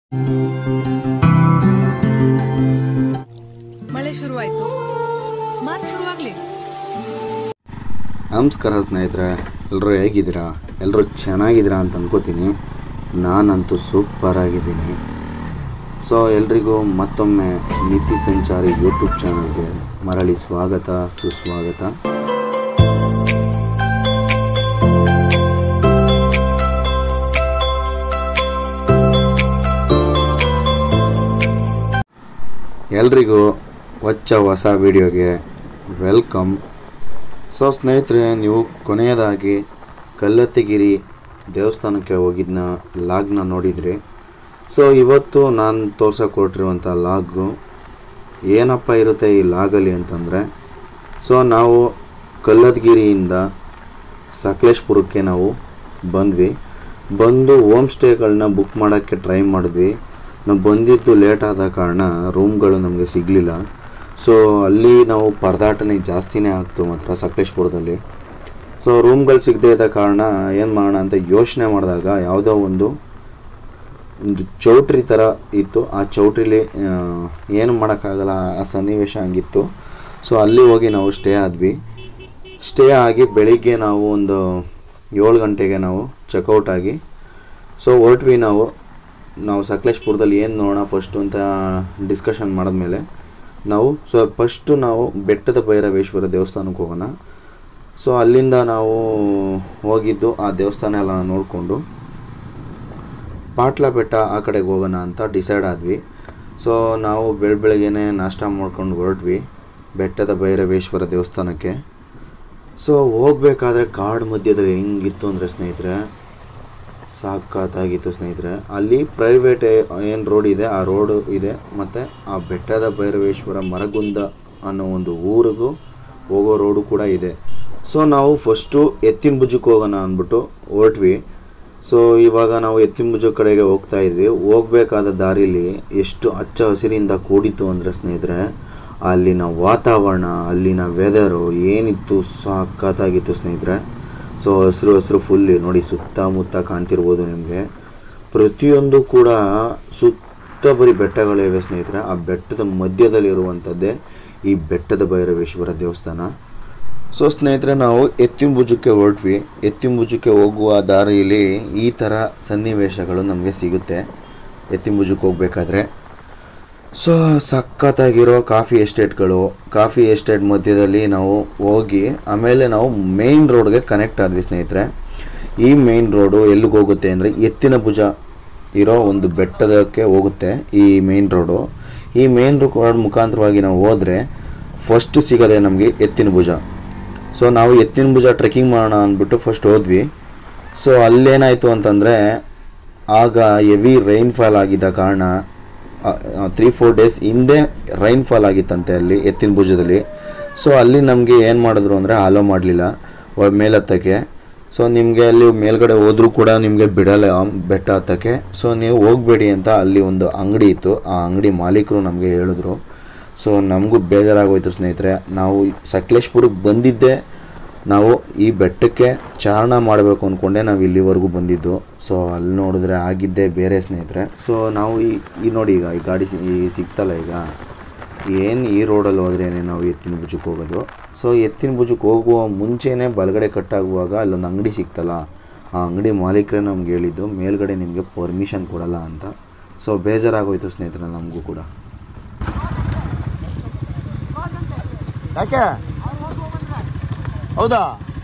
ಮಳೆ ಶುರುವಾಯ್ತು ಮಾತು ಶುರುವಾಗ್ಲಿ ನಮಸ್ಕಾರ ಸ್ನೇಹಿತರೆ ಎಲ್ಲರೂ ಹೇಗಿದ್ದೀರಾ ಎಲ್ಲರೂ ಚೆನ್ನಾಗಿದ್ದೀರಾ ಅಂತ ಅನ್ಕೋತೀನಿ ನಾನಂತೂ ಸೂಪರ್ ಆಗಿದ್ದೀನಿ ಸೊ ಎಲ್ರಿಗೂ ಮತ್ತೊಮ್ಮೆ ನಿತಿ ಸಂಚಾರಿ ಯೂಟ್ಯೂಬ್ ಚಾನಲ್ಗೆ ಮರಳಿ ಸ್ವಾಗತ ಸುಸ್ವಾಗತ ಎಲ್ರಿಗೂ ಹೊಚ್ಚ ಹೊಸ ವಿಡಿಯೋಗೆ ವೆಲ್ಕಮ್ ಸೊ ಸ್ನೇಹಿತರೆ ನೀವು ಕೊನೆಯದಾಗಿ ಕಲ್ಲತ್ತಿಗಿರಿ ದೇವಸ್ಥಾನಕ್ಕೆ ಹೋಗಿದ್ನ ಲಾಗ್ನ ನೋಡಿದ್ರಿ ಸೊ ಇವತ್ತು ನಾನು ತೋರ್ಸೋಕೆ ಹೊರಟಿರುವಂಥ ಲಾಗು ಏನಪ್ಪ ಇರುತ್ತೆ ಈ ಲಾಗಲ್ಲಿ ಅಂತಂದರೆ ಸೊ ನಾವು ಕಲ್ಲತ್ಗಿರಿಯಿಂದ ಸಕಲೇಶ್ಪುರಕ್ಕೆ ನಾವು ಬಂದ್ವಿ ಬಂದು ಹೋಮ್ ಸ್ಟೇಗಳನ್ನ ಬುಕ್ ಮಾಡೋಕ್ಕೆ ಟ್ರೈ ಮಾಡಿದ್ವಿ ನಾವು ಬಂದಿದ್ದು ಲೇಟ್ ಆದ ಕಾರಣ ರೂಮ್ಗಳು ನಮಗೆ ಸಿಗಲಿಲ್ಲ ಸೊ ಅಲ್ಲಿ ನಾವು ಪರದಾಟನೆ ಜಾಸ್ತಿನೇ ಆಗ್ತು ಮಾತ್ರ ಸಕಲೇಶ್ಪುರದಲ್ಲಿ ಸೊ ರೂಮ್ಗಳು ಸಿಗದೇ ಇದ್ದ ಕಾರಣ ಏನು ಮಾಡೋಣ ಅಂತ ಯೋಚನೆ ಮಾಡಿದಾಗ ಯಾವುದೋ ಒಂದು ಒಂದು ಚೌಟ್ರಿ ಥರ ಇತ್ತು ಆ ಚೌಟ್ರಿಲಿ ಆ, ಏನು ಮಾಡೋಕ್ಕಾಗಲ್ಲ ಆ ಸನ್ನಿವೇಶ ಹಂಗಿತ್ತು ಸೊ ಅಲ್ಲಿ ಹೋಗಿ ನಾವು ಸ್ಟೇ ಆದ್ವಿ ಸ್ಟೇ ಆಗಿ ಬೆಳಿಗ್ಗೆ ನಾವು ಒಂದು ಏಳು ಗಂಟೆಗೆ ನಾವು ಚೆಕ್ಔಟ್ ಆಗಿ ಸೊ ಹೊರಟ್ವಿ ನಾವು ನಾವು ಸಕಲೇಶ್ಪುರದಲ್ಲಿ ಏನು ನೋಡೋಣ ಫಸ್ಟು ಅಂತ ಡಿಸ್ಕಷನ್ ಮಾಡಿದ್ಮೇಲೆ ನಾವು ಸೊ ಫಸ್ಟು ನಾವು ಬೆಟ್ಟದ ಭೈರವೇಶ್ವರ ದೇವಸ್ಥಾನಕ್ಕೆ ಹೋಗೋಣ ಸೊ ಅಲ್ಲಿಂದ ನಾವು ಹೋಗಿದ್ದು ಆ ದೇವಸ್ಥಾನ ಎಲ್ಲ ನೋಡಿಕೊಂಡು ಪಾಟ್ಲ ಬೆಟ್ಟ ಆ ಕಡೆಗೆ ಹೋಗೋಣ ಅಂತ ಡಿಸೈಡ್ ಆದ್ವಿ ಸೊ ನಾವು ಬೆಳ ಬೆಳಗ್ಗೆನೆ ನಾಷ್ಟ ಮಾಡ್ಕೊಂಡು ಹೊರಟ್ವಿ ಬೆಟ್ಟದ ಭೈರವೇಶ್ವರ ದೇವಸ್ಥಾನಕ್ಕೆ ಸೊ ಹೋಗ್ಬೇಕಾದ್ರೆ ಕಾಡು ಮಧ್ಯದಲ್ಲಿ ಹೆಂಗಿತ್ತು ಅಂದರೆ ಸ್ನೇಹಿತರೆ ಸಾಕಾಗಿತ್ತು ಸ್ನೇಹಿತರೆ ಅಲ್ಲಿ ಪ್ರೈವೇಟ್ ಏನು ರೋಡ್ ಇದೆ ಆ ರೋಡು ಇದೆ ಮತ್ತು ಆ ಬೆಟ್ಟದ ಭೈರವೇಶ್ವರ ಮರಗುಂದ ಅನ್ನೋ ಒಂದು ಊರಿಗೂ ಹೋಗೋ ರೋಡು ಕೂಡ ಇದೆ ಸೊ ನಾವು ಫಸ್ಟು ಎತ್ತಿನ ಭುಜಕ್ಕೆ ಹೋಗೋಣ ಅಂದ್ಬಿಟ್ಟು ಹೊರಟ್ವಿ ಸೊ ಇವಾಗ ನಾವು ಎತ್ತಿನ ಭುಜ ಕಡೆಗೆ ಹೋಗ್ತಾ ಇದ್ವಿ ಹೋಗ್ಬೇಕಾದ ದಾರಿಲಿ ಎಷ್ಟು ಹಚ್ಚ ಹಸಿರಿಂದ ಕೂಡಿತ್ತು ಅಂದರೆ ಸ್ನೇಹಿತರೆ ಅಲ್ಲಿನ ವಾತಾವರಣ ಅಲ್ಲಿನ ವೆದರು ಏನಿತ್ತು ಸಖತ್ತಾಗಿತ್ತು ಸ್ನೇಹಿತರೆ ಸೊ ಹಸಿರು ಹಸಿರು ಫುಲ್ ನೋಡಿ ಸುತ್ತಮುತ್ತ ಕಾಣ್ತಿರ್ಬೋದು ನಿಮಗೆ ಪ್ರತಿಯೊಂದು ಕೂಡ ಸುತ್ತ ಬರೀ ಬೆಟ್ಟಗಳಿವೆ ಸ್ನೇಹಿತರೆ ಆ ಬೆಟ್ಟದ ಮಧ್ಯದಲ್ಲಿರುವಂಥದ್ದೇ ಈ ಬೆಟ್ಟದ ಭೈರವೇಶ್ವರ ದೇವಸ್ಥಾನ ಸೊ ಸ್ನೇಹಿತರೆ ನಾವು ಎತ್ತಿನ ಭುಜಕ್ಕೆ ಹೊರಟ್ವಿ ಎತ್ತಿನ ಭುಜಕ್ಕೆ ಹೋಗುವ ದಾರಿಯಲ್ಲಿ ಈ ಥರ ಸನ್ನಿವೇಶಗಳು ನಮಗೆ ಸಿಗುತ್ತೆ ಎತ್ತಿನ ಭುಜಕ್ಕೆ ಹೋಗ್ಬೇಕಾದ್ರೆ ಸೊ ಸಖತ್ತಾಗಿರೋ ಕಾಫಿ ಎಸ್ಟೇಟ್ಗಳು ಕಾಫಿ ಎಸ್ಟೇಟ್ ಮಧ್ಯದಲ್ಲಿ ನಾವು ಹೋಗಿ ಆಮೇಲೆ ನಾವು ಮೇನ್ ರೋಡ್ಗೆ ಕನೆಕ್ಟ್ ಆದ್ವಿ ಸ್ನೇಹಿತರೆ ಈ ಮೇನ್ ರೋಡು ಎಲ್ಲಿಗೆ ಹೋಗುತ್ತೆ ಅಂದರೆ ಎತ್ತಿನ ಭುಜ ಇರೋ ಒಂದು ಬೆಟ್ಟದಕ್ಕೆ ಹೋಗುತ್ತೆ ಈ ಮೇನ್ ರೋಡು ಈ ಮೇನ್ ರೋಡ್ ಮುಖಾಂತರವಾಗಿ ನಾವು ಹೋದರೆ ಫಸ್ಟ್ ಸಿಗೋದೆ ನಮಗೆ ಎತ್ತಿನ ಭುಜ ಸೊ ನಾವು ಎತ್ತಿನ ಭುಜ ಟ್ರೆಕ್ಕಿಂಗ್ ಮಾಡೋಣ ಅಂದ್ಬಿಟ್ಟು ಫಸ್ಟ್ ಹೋದ್ವಿ ಸೊ ಅಲ್ಲೇನಾಯಿತು ಅಂತಂದರೆ ಆಗ ಹೆವಿ ರೈನ್ಫಾಲ್ ಆಗಿದ್ದ ಕಾರಣ ತ್ರೀ ಫೋರ್ ಡೇಸ್ ಹಿಂದೆ ರೈನ್ಫಾಲ್ ಆಗಿತ್ತಂತೆ ಅಲ್ಲಿ ಎತ್ತಿನ ಭುಜದಲ್ಲಿ ಸೊ ಅಲ್ಲಿ ನಮಗೆ ಏನು ಮಾಡಿದ್ರು ಅಂದರೆ ಅಲೋ ಮಾಡಲಿಲ್ಲ ಮೇಲತ್ತಕ್ಕೆ ಸೊ ನಿಮಗೆ ಅಲ್ಲಿ ಮೇಲ್ಗಡೆ ಹೋದ್ರೂ ಕೂಡ ನಿಮಗೆ ಬಿಡಲ್ಲ ಆ ಬೆಟ್ಟ ಹತ್ತಕ್ಕೆ ಸೊ ನೀವು ಹೋಗಬೇಡಿ ಅಂತ ಅಲ್ಲಿ ಒಂದು ಅಂಗಡಿ ಇತ್ತು ಆ ಅಂಗಡಿ ಮಾಲೀಕರು ನಮಗೆ ಹೇಳಿದ್ರು ಸೊ ನಮಗೂ ಬೇಜಾರಾಗೋಯ್ತು ಸ್ನೇಹಿತರೆ ನಾವು ಸಕಲೇಶ್ಪುರಕ್ಕೆ ಬಂದಿದ್ದೆ ನಾವು ಈ ಬೆಟ್ಟಕ್ಕೆ ಚಾರಣ ಮಾಡಬೇಕು ಅಂದ್ಕೊಂಡೆ ನಾವು ಇಲ್ಲಿವರೆಗೂ ಬಂದಿದ್ದು ಸೊ ಅಲ್ಲಿ ನೋಡಿದ್ರೆ ಆಗಿದ್ದೇ ಬೇರೆ ಸ್ನೇಹಿತರೆ ಸೊ ನಾವು ಈ ಈ ನೋಡಿ ಈಗ ಈ ಗಾಡಿ ಸಿ- ಈ ಸಿಗ್ತಲ್ಲ ಈಗ ಏನು ಈ ರೋಡಲ್ಲಿ ಹೋದ್ರೇನೆ ನಾವು ಎತ್ತಿನ ಭುಜಕ್ಕೆ ಹೋಗೋದು ಸೊ ಎತ್ತಿನ ಭುಜಕ್ಕೆ ಹೋಗುವ ಮುಂಚೆನೇ ಬಲಗಡೆ ಕಟ್ಟಾಗುವಾಗ ಅಲ್ಲೊಂದು ಅಂಗಡಿ ಸಿಗ್ತಲ್ಲ ಆ ಅಂಗಡಿ ಮಾಲೀಕರೇ ನಮ್ಗೆ ಹೇಳಿದ್ದು ಮೇಲ್ಗಡೆ ನಿಮಗೆ ಪರ್ಮಿಷನ್ ಕೊಡಲ್ಲ ಅಂತ ಸೊ ಬೇಜಾರಾಗೋಯ್ತು ಸ್ನೇಹಿತರೆ ನಮಗೂ ಕೂಡ ಯಾಕೆ ಹೌದಾ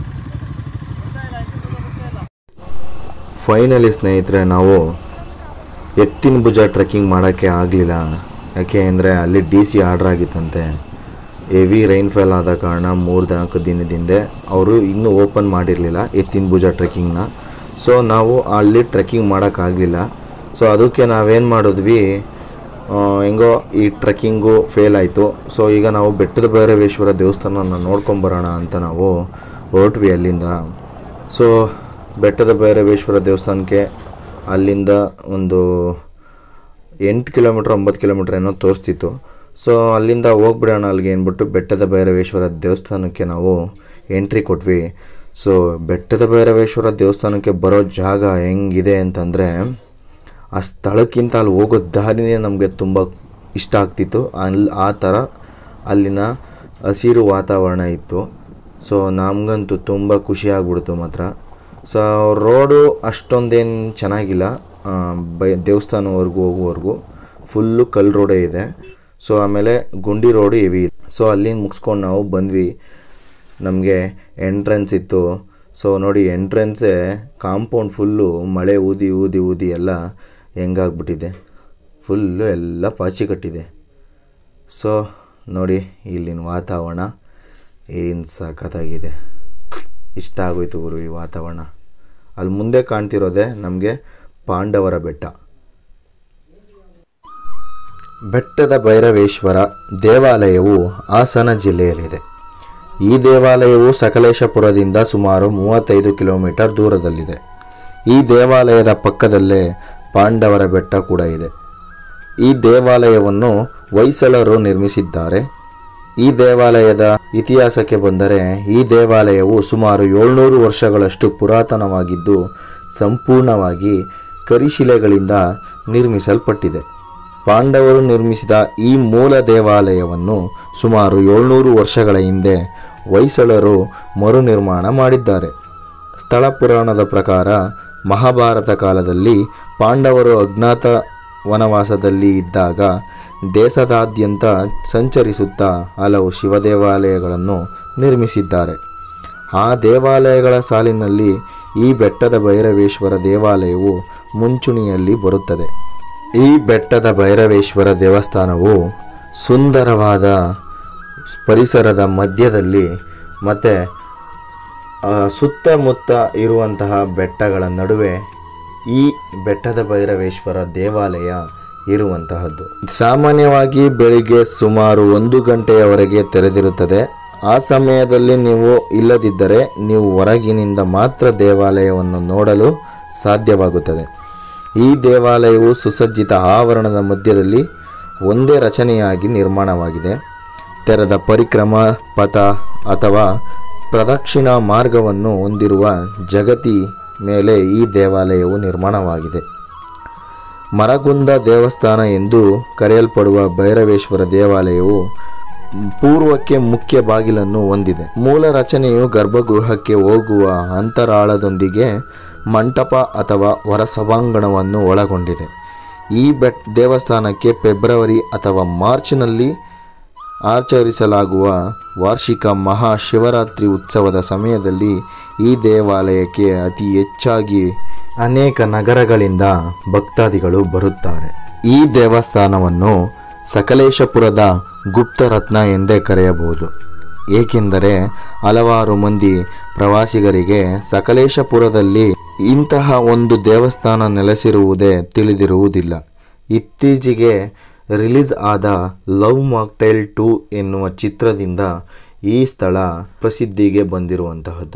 ಫೈನಲಿ ಸ್ನೇಹಿತರೆ ನಾವು ಎತ್ತಿನ ಭುಜ ಟ್ರೆಕ್ಕಿಂಗ್ ಮಾಡೋಕ್ಕೆ ಆಗಲಿಲ್ಲ ಯಾಕೆ ಅಂದರೆ ಅಲ್ಲಿ ಡಿ ಸಿ ಆರ್ಡ್ರ್ ಆಗಿತ್ತಂತೆ ಹೆವಿ ರೈನ್ಫಾಲ್ ಆದ ಕಾರಣ ಮೂರು ನಾಲ್ಕು ದಿನದಿಂದ ಅವರು ಇನ್ನೂ ಓಪನ್ ಮಾಡಿರಲಿಲ್ಲ ಎತ್ತಿನ ಭುಜ ಟ್ರೆಕ್ಕಿಂಗ್ನ ಸೊ ನಾವು ಅಲ್ಲಿ ಟ್ರೆಕ್ಕಿಂಗ್ ಮಾಡೋಕ್ಕಾಗಲಿಲ್ಲ ಸೊ ಅದಕ್ಕೆ ನಾವೇನು ಮಾಡಿದ್ವಿ ಆ, ಹೆಂಗೋ ಈ ಟ್ರೆಕ್ಕಿಂಗು ಫೇಲ್ ಆಯಿತು ಸೊ ಈಗ ನಾವು ಬೆಟ್ಟದ ಭೈರವೇಶ್ವರ ದೇವಸ್ಥಾನನ ನೋಡ್ಕೊಂಬರೋಣ ಅಂತ ನಾವು ಹೊರಟ್ವಿ ಅಲ್ಲಿಂದ ಸೊ ಬೆಟ್ಟದ ಭೈರವೇಶ್ವರ ದೇವಸ್ಥಾನಕ್ಕೆ ಅಲ್ಲಿಂದ ಒಂದು ಎಂಟು ಕಿಲೋಮೀಟ್ರ್ ಒಂಬತ್ತು ಕಿಲೋಮೀಟ್ರ್ ಏನೋ ತೋರಿಸ್ತಿತ್ತು ಸೊ ಅಲ್ಲಿಂದ ಹೋಗ್ಬಿಡೋಣ ಅಲ್ಲಿಗೆ ಅಂದ್ಬಿಟ್ಟು ಬೆಟ್ಟದ ಭೈರವೇಶ್ವರ ದೇವಸ್ಥಾನಕ್ಕೆ ನಾವು ಎಂಟ್ರಿ ಕೊಟ್ವಿ ಸೊ ಬೆಟ್ಟದ ಭೈರವೇಶ್ವರ ದೇವಸ್ಥಾನಕ್ಕೆ ಬರೋ ಜಾಗ ಹೆಂಗಿದೆ ಅಂತಂದರೆ ಆ ಸ್ಥಳಕ್ಕಿಂತ ಅಲ್ಲಿ ಹೋಗೋ ದಾರಿನೇ ನಮಗೆ ತುಂಬ ಇಷ್ಟ ಆಗ್ತಿತ್ತು ಅಲ್ಲಿ ಆ ಥರ ಅಲ್ಲಿನ ಹಸಿರು ವಾತಾವರಣ ಇತ್ತು ಸೊ ನಮಗಂತೂ ತುಂಬ ಖುಷಿ ಆಗ್ಬಿಡ್ತು ಮಾತ್ರ ಸೊ ರೋಡು ಅಷ್ಟೊಂದೇನು ಚೆನ್ನಾಗಿಲ್ಲ ಆ, ಬೈ ದೇವಸ್ಥಾನವರೆಗೂ ಹೋಗುವವರೆಗೂ ಫುಲ್ಲು ಕಲ್ಲು ರೋಡೇ ಇದೆ ಸೊ ಆಮೇಲೆ ಗುಂಡಿ ರೋಡು ಹೆವಿ ಇದೆ ಸೊ ಅಲ್ಲಿಂದ ಮುಗಿಸ್ಕೊಂಡು ನಾವು ಬಂದ್ವಿ ನಮಗೆ ಎಂಟ್ರೆನ್ಸ್ ಇತ್ತು ಸೊ ನೋಡಿ ಎಂಟ್ರೆನ್ಸೇ ಕಾಂಪೌಂಡ್ ಫುಲ್ಲು ಮಳೆ ಊದಿ ಊದಿ ಊದಿ ಎಲ್ಲ ಹೆಂಗಾಗ್ಬಿಟ್ಟಿದೆ ಫುಲ್ಲು ಎಲ್ಲ ಪಾಚಿ ಕಟ್ಟಿದೆ ಸೊ ನೋಡಿ ಇಲ್ಲಿನ ವಾತಾವರಣ ಏನು ಸಖತ್ತಾಗಿದೆ ಇಷ್ಟ ಆಗೋಯ್ತು ಗುರು ಈ ವಾತಾವರಣ ಅಲ್ಲಿ ಮುಂದೆ ಕಾಣ್ತಿರೋದೇ ನಮಗೆ ಪಾಂಡವರ ಬೆಟ್ಟ ಬೆಟ್ಟದ ಭೈರವೇಶ್ವರ ದೇವಾಲಯವು ಹಾಸನ ಜಿಲ್ಲೆಯಲ್ಲಿದೆ ಈ ದೇವಾಲಯವು ಸಕಲೇಶಪುರದಿಂದ ಸುಮಾರು ಮೂವತ್ತೈದು ಕಿಲೋಮೀಟರ್ ದೂರದಲ್ಲಿದೆ ಈ ದೇವಾಲಯದ ಪಕ್ಕದಲ್ಲೇ ಪಾಂಡವರ ಬೆಟ್ಟ ಕೂಡ ಇದೆ ಈ ದೇವಾಲಯವನ್ನು ಹೊಯ್ಸಳರು ನಿರ್ಮಿಸಿದ್ದಾರೆ ಈ ದೇವಾಲಯದ ಇತಿಹಾಸಕ್ಕೆ ಬಂದರೆ ಈ ದೇವಾಲಯವು ಸುಮಾರು ಏಳ್ನೂರು ವರ್ಷಗಳಷ್ಟು ಪುರಾತನವಾಗಿದ್ದು ಸಂಪೂರ್ಣವಾಗಿ ಕರಿಶಿಲೆಗಳಿಂದ ನಿರ್ಮಿಸಲ್ಪಟ್ಟಿದೆ ಪಾಂಡವರು ನಿರ್ಮಿಸಿದ ಈ ಮೂಲ ದೇವಾಲಯವನ್ನು ಸುಮಾರು ಏಳ್ನೂರು ವರ್ಷಗಳ ಹಿಂದೆ ಹೊಯ್ಸಳರು ಮರುನಿರ್ಮಾಣ ಮಾಡಿದ್ದಾರೆ ಸ್ಥಳ ಪುರಾಣದ ಪ್ರಕಾರ ಮಹಾಭಾರತ ಕಾಲದಲ್ಲಿ ಪಾಂಡವರು ಅಜ್ಞಾತ ವನವಾಸದಲ್ಲಿ ಇದ್ದಾಗ ದೇಶದಾದ್ಯಂತ ಸಂಚರಿಸುತ್ತಾ ಹಲವು ಶಿವ ದೇವಾಲಯಗಳನ್ನು ನಿರ್ಮಿಸಿದ್ದಾರೆ ಆ ದೇವಾಲಯಗಳ ಸಾಲಿನಲ್ಲಿ ಈ ಬೆಟ್ಟದ ಭೈರವೇಶ್ವರ ದೇವಾಲಯವು ಮುಂಚೂಣಿಯಲ್ಲಿ ಬರುತ್ತದೆ ಈ ಬೆಟ್ಟದ ಭೈರವೇಶ್ವರ ದೇವಸ್ಥಾನವು ಸುಂದರವಾದ ಪರಿಸರದ ಮಧ್ಯದಲ್ಲಿ ಮತ್ತು ಆ, ಸುತ್ತಮುತ್ತ ಇರುವಂತಹ ಬೆಟ್ಟಗಳ ನಡುವೆ ಈ ಬೆಟ್ಟದ ಭೈರವೇಶ್ವರ ದೇವಾಲಯ ಇರುವಂತಹದ್ದು ಸಾಮಾನ್ಯವಾಗಿ ಬೆಳಿಗ್ಗೆ ಸುಮಾರು ಒಂದು ಗಂಟೆಯವರೆಗೆ ತೆರೆದಿರುತ್ತದೆ ಆ ಸಮಯದಲ್ಲಿ ನೀವು ಇಲ್ಲದಿದ್ದರೆ ನೀವು ಹೊರಗಿನಿಂದ ಮಾತ್ರ ದೇವಾಲಯವನ್ನು ನೋಡಲು ಸಾಧ್ಯವಾಗುತ್ತದೆ ಈ ದೇವಾಲಯವು ಸುಸಜ್ಜಿತ ಆವರಣದ ಮಧ್ಯದಲ್ಲಿ ಒಂದೇ ರಚನೆಯಾಗಿ ನಿರ್ಮಾಣವಾಗಿದೆ ತೆರೆದ ಪರಿಕ್ರಮ ಪಥ ಅಥವಾ ಪ್ರದಕ್ಷಿಣಾ ಮಾರ್ಗವನ್ನು ಹೊಂದಿರುವ ಜಗತಿ ಮೇಲೆ ಈ ದೇವಾಲಯವು ನಿರ್ಮಾಣವಾಗಿದೆ ಮರಗುಂದ ದೇವಸ್ಥಾನ ಎಂದು ಕರೆಯಲ್ಪಡುವ ಭೈರವೇಶ್ವರ ದೇವಾಲಯವು ಪೂರ್ವಕ್ಕೆ ಮುಖ್ಯ ಬಾಗಿಲನ್ನು ಹೊಂದಿದೆ ಮೂಲ ರಚನೆಯು ಗರ್ಭಗೃಹಕ್ಕೆ ಹೋಗುವ ಅಂತರಾಳದೊಂದಿಗೆ ಮಂಟಪ ಅಥವಾ ಹೊರಸಭಾಂಗಣವನ್ನು ಒಳಗೊಂಡಿದೆ ಈ ಬೆಟ್ ದೇವಸ್ಥಾನಕ್ಕೆ ಫೆಬ್ರವರಿ ಅಥವಾ ಮಾರ್ಚ್ನಲ್ಲಿ ಆಚರಿಸಲಾಗುವ ವಾರ್ಷಿಕ ಮಹಾಶಿವರಾತ್ರಿ ಉತ್ಸವದ ಸಮಯದಲ್ಲಿ ಈ ದೇವಾಲಯಕ್ಕೆ ಅತಿ ಹೆಚ್ಚಾಗಿ ಅನೇಕ ನಗರಗಳಿಂದ ಭಕ್ತಾದಿಗಳು ಬರುತ್ತಾರೆ ಈ ದೇವಸ್ಥಾನವನ್ನು ಸಕಲೇಶಪುರದ ಗುಪ್ತರತ್ನ ಎಂದೇ ಕರೆಯಬಹುದು ಏಕೆಂದರೆ ಹಲವಾರು ಮಂದಿ ಪ್ರವಾಸಿಗರಿಗೆ ಸಕಲೇಶಪುರದಲ್ಲಿ ಇಂತಹ ಒಂದು ದೇವಸ್ಥಾನ ನೆಲೆಸಿರುವುದೇ ತಿಳಿದಿರುವುದಿಲ್ಲ ಇತ್ತೀಚೆಗೆ ರಿಲೀಸ್ ಆದ ಲವ್ ಮಾಕ್ಟೈಲ್ ಟು ಎನ್ನುವ ಚಿತ್ರದಿಂದ ಈ ಸ್ಥಳ ಪ್ರಸಿದ್ಧಿಗೆ ಬಂದಿರುವಂತಹದ್ದು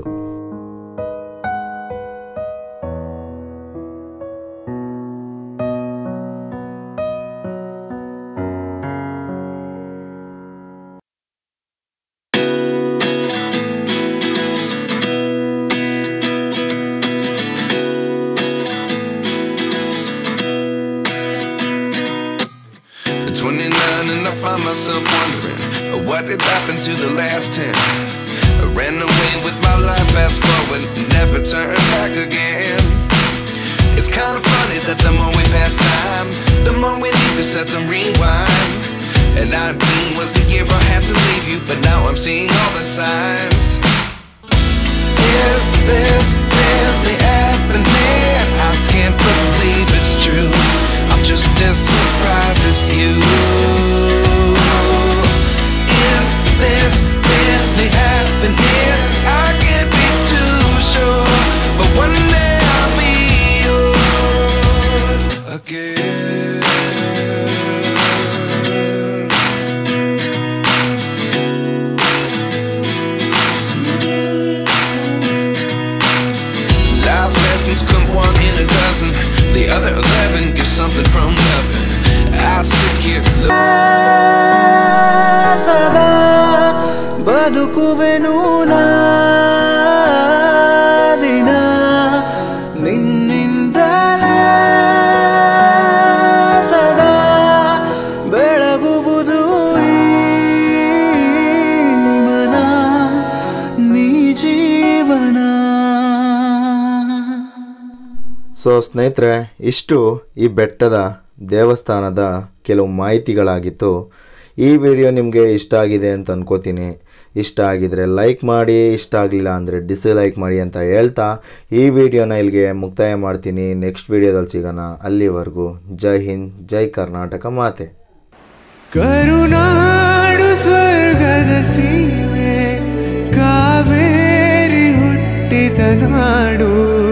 At 29 and I find myself wondering uh, what did happen to the last 10. I ran away with my life, fast forward, never turn back again. It's kind of funny that the more we pass time, the more we need to set them rewind. And 19 was the year I had to leave you, but now I'm seeing all the signs. Is this really happening? I can't believe it's true. I'm just as surprised as you. Is this really happening? I can't be too sure, but one day I'll be yours again. Life lessons come one in a dozen. The other eleven get something from nothing. So ಸ್ನೇಹಿತರೆ ಇಷ್ಟು ಈ ಬೆಟ್ಟದ ದೇವಸ್ಥಾನದ ಕೆಲವು ಮಾಹಿತಿಗಳಾಗಿತ್ತು ಈ video ನಿಮಗೆ ಇಷ್ಟ ಆಗಿದೆ ಅಂತ ಅನ್ಕೋತೀನಿ ಇಷ್ಟ ಆಗಿದರೆ ಲೈಕ್ ಮಾಡಿ ಇಷ್ಟ ಆಗಲಿಲ್ಲ ಅಂದರೆ ಡಿಸ್ಲೈಕ್ ಮಾಡಿ ಅಂತ ಹೇಳ್ತಾ ಈ ವಿಡಿಯೋನ ಇಲ್ಲಿಗೆ ಮುಕ್ತಾಯ ಮಾಡ್ತೀನಿ ನೆಕ್ಸ್ಟ್ ವಿಡಿಯೋದಲ್ಲಿ ಸಿಗೋಣ ಅಲ್ಲಿವರೆಗೂ ಜೈ ಹಿಂದ್ ಜೈ ಕರ್ನಾಟಕ ಮಾತೆ ಕರುನಾಡು ಸ್ವರ್ಗದ ಸೀಮೆ ಕಾವೇರಿ ಹುಟ್ಟಿದ ನಾಡು